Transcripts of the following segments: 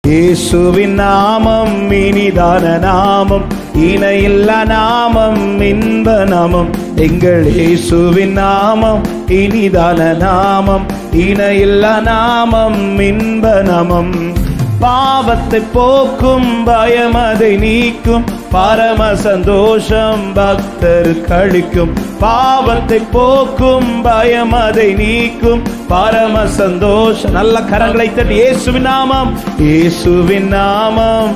இயேசுவின் நாமம் இனிதான நாமம் இணையில்லா நாமம் இன்ப நாமம் எங்கள் இயேசுவின் நாமம் இனிதான நாமம் இணையில்லா நாமம் இன்ப நாமம் பாவத்தை போக்கும் பயமதை நீக்கும் பரம சந்தோஷம் பக்தர் கழிக்கும் பாவத்தை போக்கும் பயமதை நீக்கும் பரம சந்தோஷம் நல்ல கரங்களை தட்டி இயேசுவின் நாமம் இயேசுவின் நாமம்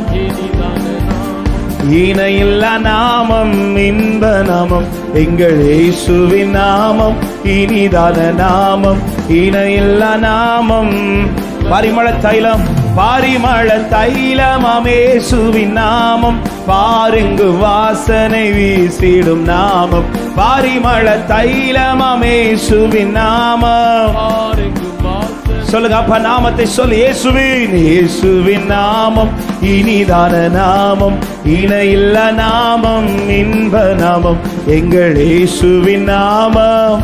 இணையில்லா நாமம் இன்ப நாமம் எங்கள் இயேசுவின் நாமம் இனிதான நாமம் இணையில்லா நாமம் பரிமள தைலம் பாரிமள தைலமேசுவின் நாமம் பாருங்கு வாசனை வீசிடும் நாமம் பாரிமள தைலமேசுவின் நாமம் சொல்லுங்க அப்ப நாமத்தை சொல்லு இயேசுவின் இயேசுவின் நாமம் இனிதான நாமம் இணையில்ல நாமம் இன்ப நாமம் எங்கள் இயேசுவின் நாமம்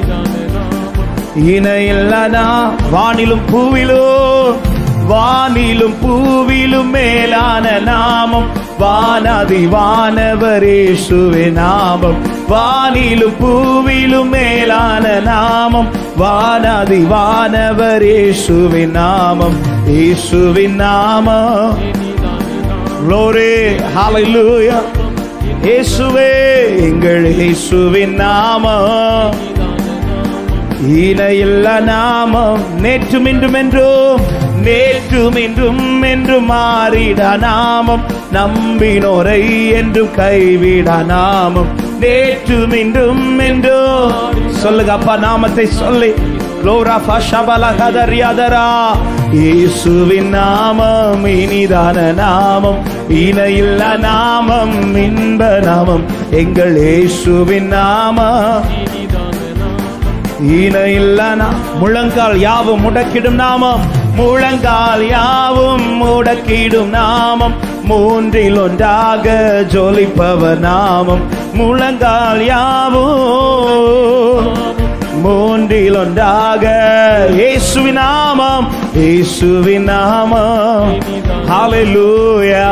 இணையில்ல நாம் வானிலும் பூவிலும் வானிலும் பூவிலும் மேலான நாமம் வானதி வானவரேசுவே நாமம் வானிலும் பூவிலும் மேலான நாமம் வானதி வானவரேசுவே நாமம் இயேசுவின் நாமம் Glory, hallelujah. இயேசுவே எங்கள் இயேசுவின் நாமம் இணையில்ல நாமம் நேற்றும் இன்றும் என்றும் நேற்றும் இன்றும் என்றும் மாறிட நாமம் நம்பினோரை என்றும் கைவிட நாமம் நேற்றும் இன்றும் என்றும் சொல்லுங்க அப்பா நாமத்தை சொல்லி Gloria Fashabala Kadariadara இயேசுவின் நாமம் இனிதான நாமம் இணையில்ல நாமம் இன்ப நாமம் எங்கள் இயேசுவின் நாமம் இணையில்லனா முழங்கால் யாவும் முடக்கிடும் நாமம் முழங்கால் யாவும் முடக்கிடும் நாமம் மூன்றில் ஒன்றாக ஜொலிப்பவர் நாமம் முழங்கால் யாவும் மூன்றில் ஒன்றாக இயேசுவின் நாமம் இயேசுவின் நாமம் ஹalleluya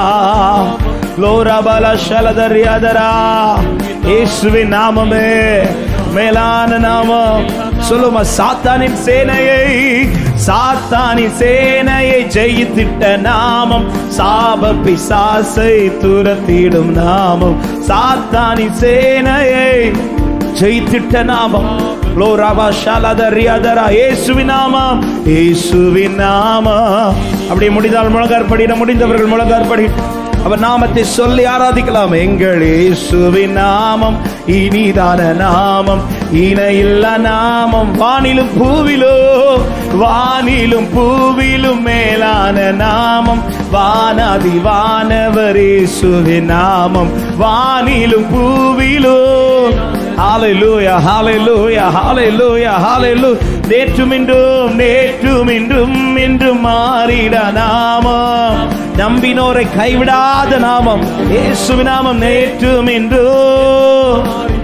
லோரபல ஷலதரியாதரா இயேசுவின் நாமமே மேலான நாமம் சொல்லுமா சாத்தானின் சேனையை சாத்தானின் சேனையை ஜெயித்திட்ட நாமம் சாப பிசாசை துரத்திடும் நாமம் சாத்தானின் சேனையை ஜெயித்திட்ட நாமம் லோராபா ஷாலதரியாதரா இயேசுவின் நாமம் இயேசுவின் நாமம் அப்படி முடிந்தால் முழங்காற்படிட முடிந்தவர்கள் முழங்காற்படி அவர் நாமத்தை சொல்லி ஆராதிக்கலாம் எங்கள் இயேசுவின் நாமம் இனிதான நாமம் இணையில்ல நாமம் வானிலும் பூவிலோ வானிலும் பூவிலும் மேலான நாமம் வானாதி வானவர் இயேசுவின் நாமம் வானிலும் பூவிலோ ஹalleluya ஹalleluya ஹalleluya ஹalleluya நேற்றும் இன்றும் நேற்றும் இன்றும் இன்றும் மாறிட நாமம் நம்பினோரை கைவிடாத நாமம் இயேசுவின் நாமம் நேற்றும் இன்றும்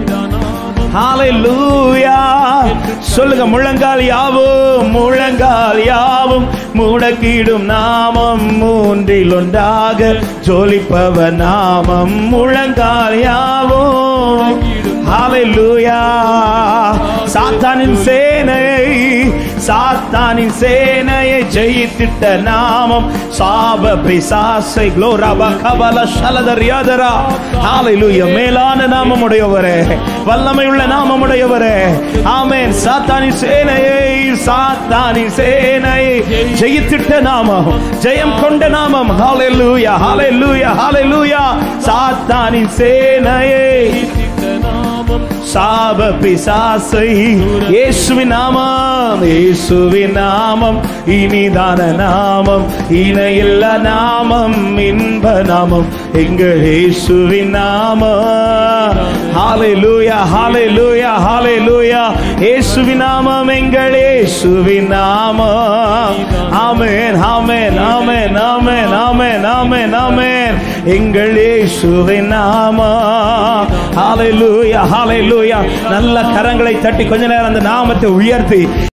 ஹalleluya சொல்லுங்க முழங்கால் யாவும் முழங்கால் யாவும் முடக்கிடும் நாமம் மூன்றில் ஒன்றாக ஜொலிப்பவ நாமம் முழங்கால் யாவும் ஹalleluya சாத்தானின் சேனையை சாத்தானின் சேனையை ஜெயித்திட்ட நாமம் சாப பிசாசை குளோராபா கபல ஷலதரியாதரா ஹalleluya மேலான நாமம் உடையவரே வல்லமை உள்ள நாமம் உடையவரே ஆமென் சாத்தானின் சேனையை சாத்தானின் சேனையை ஜெயித்திட்ட நாமம் ஜெயம் கொண்ட நாமம் ஹalleluya ஹalleluya ஹalleluya சாத்தானின் சேனையை சாப பிசாசை இயேசுவின் நாமம் இயேசுவின் நாமம் இனிதான நாமம் இணையில்ல நாமம் இன்ப நாமம் எங்கள் இயேசுவின் நாமம் ஹalleluya ஹalleluya ஹalleluya இயேசுவின் நாமம் எங்கள் இயேசுவின் நாமம் ஆமென் ஆமென் ஆமென் ஆமென் ஆமென் ஆமென் ஆமென் எங்கள் இயேசுவின் நாமம் ஹalleluya ஹalleluya நல்ல கரங்களை தட்டி கொஞ்ச நேரம் அந்த நாமத்தை உயர்த்தி